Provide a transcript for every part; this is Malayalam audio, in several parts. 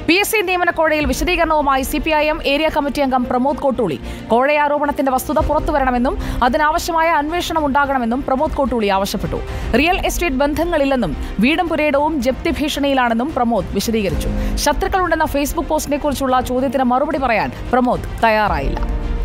പി എസ് സി നിയമന കോഴയിൽ വിശദീകരണവുമായി C P I M area committee അംഗം പ്രമോദ് കോട്ടൂളി കോഴ ആരോപണത്തിന്റെ വസ്തുത പുറത്തുവരണമെന്നും അതിനാവശ്യമായ അന്വേഷണം ഉണ്ടാകണമെന്നും പ്രമോദ് കോട്ടൂളി ആവശ്യപ്പെട്ടു റിയൽ എസ്റ്റേറ്റ് ബന്ധങ്ങളില്ലെന്നും വീടും പുരയിടവും ജപ്തി ഭീഷണിയിലാണെന്നും പ്രമോദ് വിശദീകരിച്ചു ശത്രുക്കളുണ്ടെന്ന ഫേസ്ബുക്ക് പോസ്റ്റിനെക്കുറിച്ചുള്ള ചോദ്യത്തിന് മറുപടി പറയാൻ പ്രമോദ് തയ്യാറായില്ല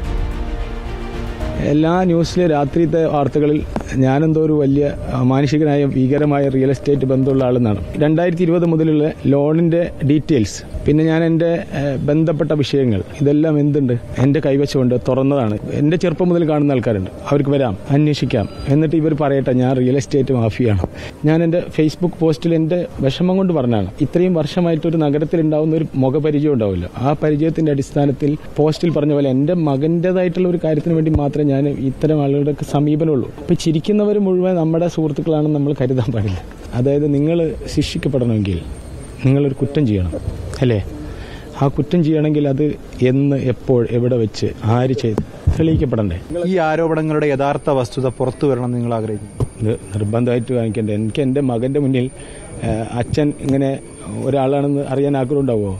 എല്ലാ ന്യൂസിലെ രാത്രിത്തെ വാർത്തകളിൽ ഞാനെന്തോ ഒരു വലിയ ആ, മാനുഷികനായ ഭീകരമായ റിയൽ എസ്റ്റേറ്റ് ബന്ധമുള്ള ആളെന്നാണ് രണ്ടായിരത്തി ഇരുപത് മുതലുള്ള ലോണിന്റെ ഡീറ്റെയിൽസ് പിന്നെ ഞാൻ എൻ്റെ ആ, ബന്ധപ്പെട്ട വിഷയങ്ങൾ ഇതെല്ലാം എന്തുണ്ട് എൻ്റെ കൈവശമുണ്ട് തുറന്നതാണ് എൻ്റെ ചെറുപ്പം മുതൽ കാണുന്ന ആൾക്കാരുണ്ട് അവർക്ക് വരാം അന്വേഷിക്കാം എന്നിട്ട് ഇവർ പറയട്ടെ ഞാൻ റിയൽ എസ്റ്റേറ്റ് മാഫിയാണ് ഞാൻ എൻ്റെ ഫേസ്ബുക്ക് പോസ്റ്റിൽ എൻ്റെ വിഷമം കൊണ്ട് പറഞ്ഞാണ് ഇത്രയും വർഷമായിട്ട് ഒരു നഗരത്തിൽ ഉണ്ടാവുന്ന ഒരു മുഖപരിചയം ഉണ്ടാവില്ല ആ പരിചയത്തിന്റെ അടിസ്ഥാനത്തിൽ പോസ്റ്റിൽ പറഞ്ഞ പോലെ എൻ്റെ മകൻ്റെതായിട്ടുള്ള ഒരു കാര്യത്തിന് വേണ്ടി മാത്രമേ ഞാൻ ഇത്തരം ആളുകളുടെ സമീപനമുള്ളൂ ഇപ്പൊ ചിരിക്കുന്നവർ മുഴുവൻ നമ്മുടെ സുഹൃത്തുക്കളാണെന്ന് നമ്മൾ കരുതാൻ പാടില്ല അതായത് നിങ്ങൾ ശിക്ഷിക്കപ്പെടണമെങ്കിൽ നിങ്ങളൊരു കുറ്റം ചെയ്യണം അല്ലേ ആ കുറ്റം ചെയ്യണമെങ്കിൽ അത് എന്ന് എപ്പോൾ എവിടെ വെച്ച് ആര് ചെയ്ത് തെളിയിക്കപ്പെടണ്ടേ ഈ ആരോപണങ്ങളുടെ യഥാർത്ഥ വസ്തുത പുറത്തു വരണം നിങ്ങൾ ആഗ്രഹിക്കുന്നു ഇത് നിർബന്ധമായിട്ട് കാണിക്കണ്ടേ എനിക്ക് എൻ്റെ മകൻ്റെ മുന്നിൽ ആ, അച്ഛൻ ഇങ്ങനെ ഒരാളാണെന്ന് അറിയാൻ ആഗ്രഹം ഉണ്ടാവുമോ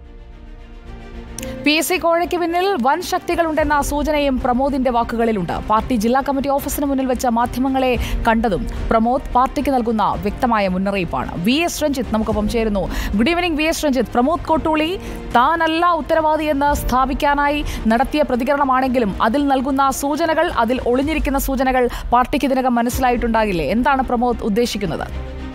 പി എസ് സി കോഴയ്ക്ക് പിന്നിൽ വൻ ശക്തികളുണ്ടെന്ന സൂചനയും പ്രമോദിന്റെ വാക്കുകളിലുണ്ട് പാർട്ടി ജില്ലാ കമ്മിറ്റി ഓഫീസിന് മുന്നിൽ വെച്ച മാധ്യമങ്ങളെ കണ്ടതും പ്രമോദ് പാർട്ടിക്ക് നൽകുന്ന വ്യക്തമായ മുന്നറിയിപ്പാണ് വി എസ് രഞ്ജിത്ത് നമുക്കൊപ്പം ചേരുന്നു good evening V S Ranjith Pramod Kottooli താനല്ല ഉത്തരവാദിയെന്ന് സ്ഥാപിക്കാനായി നടത്തിയ പ്രതികരണമാണെങ്കിലും അതിൽ നൽകുന്ന സൂചനകൾ അതിൽ ഒളിഞ്ഞിരിക്കുന്ന സൂചനകൾ പാർട്ടിക്ക് ഇതിനകം മനസ്സിലായിട്ടുണ്ടാകില്ലേ എന്താണ് പ്രമോദ് ഉദ്ദേശിക്കുന്നത്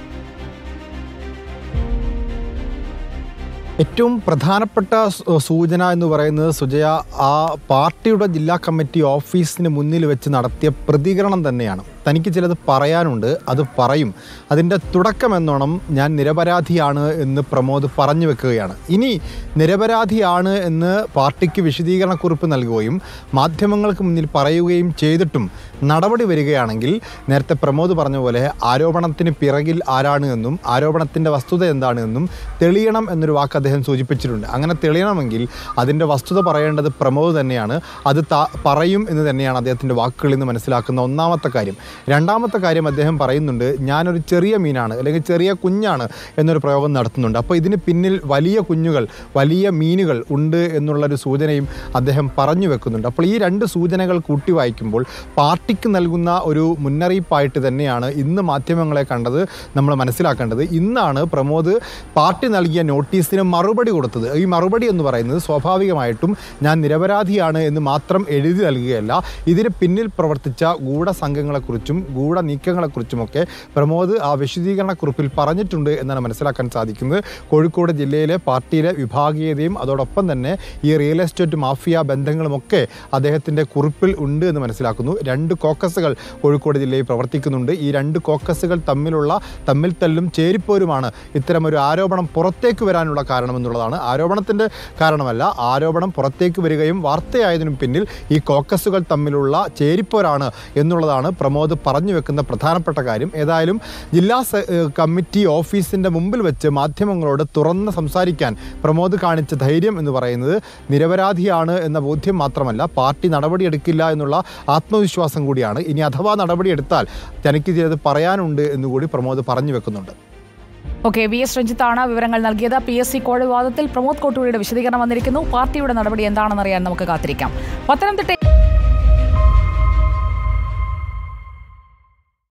ഏറ്റവും പ്രധാനപ്പെട്ട സൂ- സൂചന എന്ന് പറയുന്നത് സുജയ ആ പാർട്ടിയുടെ ജില്ലാ കമ്മിറ്റി ഓഫീസിന് മുന്നിൽ വെച്ച് നടത്തിയ പ്രതികരണം തന്നെയാണ് തനിക്ക് ചിലത് പറയാനുണ്ട് അത് പറയും അതിൻ്റെ തുടക്കം എന്നോണം ഞാൻ നിരപരാധിയാണ് എന്ന് പ്രമോദ് പറഞ്ഞു വെക്കുകയാണ് ഇനി നിരപരാധിയാണ് എന്ന് പാർട്ടിക്ക് വിശദീകരണക്കുറിപ്പ് നൽകുകയും മാധ്യമങ്ങൾക്ക് മുന്നിൽ പറയുകയും ചെയ്തിട്ടും നടപടി വരികയാണെങ്കിൽ നേരത്തെ പ്രമോദ് പറഞ്ഞ പോലെ ആരോപണത്തിന് പിറകിൽ ആരാണ് എന്നും ആരോപണത്തിൻ്റെ വസ്തുത എന്താണ് എന്നും തെളിയണം എന്നൊരു വാക്ക് അദ്ദേഹം സൂചിപ്പിച്ചിട്ടുണ്ട് അങ്ങനെ തെളിയണമെങ്കിൽ അതിൻ്റെ വസ്തുത പറയേണ്ടത് പ്രമോദ് തന്നെയാണ് അത് ത- പറയും എന്ന് തന്നെയാണ് അദ്ദേഹത്തിൻ്റെ വാക്കുകളിൽ നിന്ന് മനസ്സിലാക്കുന്ന ഒന്നാമത്തെ കാര്യം രണ്ടാമത്തെ കാര്യം അദ്ദേഹം പറയുന്നുണ്ട് ഞാനൊരു ചെറിയ മീനാണ് അല്ലെങ്കിൽ ചെറിയ കുഞ്ഞാണ് എന്നൊരു പ്രയോഗം നടത്തുന്നുണ്ട് അപ്പോൾ ഇതിന് പിന്നിൽ വലിയ കുഞ്ഞുകൾ വലിയ മീനുകൾ ഉണ്ട് എന്നുള്ളൊരു സൂചനയും അദ്ദേഹം പറഞ്ഞു വെക്കുന്നുണ്ട് അപ്പോൾ ഈ രണ്ട് സൂചനകൾ കൂട്ടി വായിക്കുമ്പോൾ പാർട്ടിക്ക് നൽകുന്ന ഒരു മുന്നറിയിപ്പായിട്ട് തന്നെയാണ് ഇന്ന് മാധ്യമങ്ങളെ കണ്ടത് നമ്മൾ മനസ്സിലാക്കേണ്ടത് ഇന്നാണ് പ്രമോദ് പാർട്ടി നൽകിയ നോട്ടീസിന് മറുപടി കൊടുത്തത് ഈ മറുപടി എന്ന് പറയുന്നത് സ്വാഭാവികമായിട്ടും ഞാൻ നിരപരാധിയാണ് എന്ന് മാത്രം എഴുതി നൽകുകയല്ല ഇതിന് പിന്നിൽ പ്രവർത്തിച്ച ഗൂഢസംഘങ്ങളെക്കുറിച്ചും ഗൂഢ നീക്കങ്ങളെക്കുറിച്ചുമൊക്കെ പ്രമോദ് ആ വിശദീകരണക്കുറിപ്പിൽ പറഞ്ഞിട്ടുണ്ട് എന്നാണ് മനസ്സിലാക്കാൻ സാധിക്കുന്നത് കോഴിക്കോട് ജില്ലയിലെ പാർട്ടിയിലെ വിഭാഗീയതയും അതോടൊപ്പം തന്നെ ഈ റിയൽ എസ്റ്റേറ്റ് മാഫിയ ബന്ധങ്ങളുമൊക്കെ അദ്ദേഹത്തിൻ്റെ കുറിപ്പിൽ ഉണ്ട് എന്ന് മനസ്സിലാക്കുന്നു രണ്ട് കോക്കസുകൾ കോഴിക്കോട് ജില്ലയിൽ പ്രവർത്തിക്കുന്നുണ്ട് ഈ രണ്ട് കോക്കസുകൾ തമ്മിലുള്ള തമ്മിൽ തല്ലും ചേരിപ്പോരുമാണ് ഇത്തരമൊരു ആരോപണം പുറത്തേക്ക് വരാനുള്ള കാരണമെന്നുള്ളതാണ് ആരോപണത്തിൻ്റെ കാരണമല്ല ആരോപണം പുറത്തേക്ക് വരികയും വാർത്തയായതിനും പിന്നിൽ ഈ കോക്കസുകൾ തമ്മിലുള്ള ചേരിപ്പോരാണ് എന്നുള്ളതാണ് പ്രമോദ് പറഞ്ഞു വെക്കുന്ന പ്രധാനപ്പെട്ട കാര്യം ഏതായാലും ജില്ലാ സ- ഏഹ് കമ്മിറ്റി ഓഫീസിൻ്റെ മുമ്പിൽ വെച്ച് മാധ്യമങ്ങളോട് തുറന്ന് സംസാരിക്കാൻ പ്രമോദ് കാണിച്ച ധൈര്യം എന്ന് പറയുന്നത് നിരപരാധിയാണ് എന്ന ബോധ്യം മാത്രമല്ല പാർട്ടി നടപടിയെടുക്കില്ല എന്നുള്ള ആത്മവിശ്വാസം കൂടിയാണ് ഇനി അഥവാ നടപടിയെടുത്താൽ തനിക്ക് ചിലത് പറയാനുണ്ട് എന്നുകൂടി പ്രമോദ് പറഞ്ഞു വെക്കുന്നുണ്ട് ഓക്കെ വി എസ് രഞ്ജിത്താണ് വിവരങ്ങൾ നൽകിയത് പി എസ് സി കോഴ വിവാദത്തിൽ പ്രമോദ് കോട്ടൂരിയുടെ വിശദീകരണം വന്നിരിക്കുന്നു പാർട്ടിയുടെ നടപടി എന്താണെന്നറിയാൻ നമുക്ക് കാത്തിരിക്കാം പത്തനംതിട്ട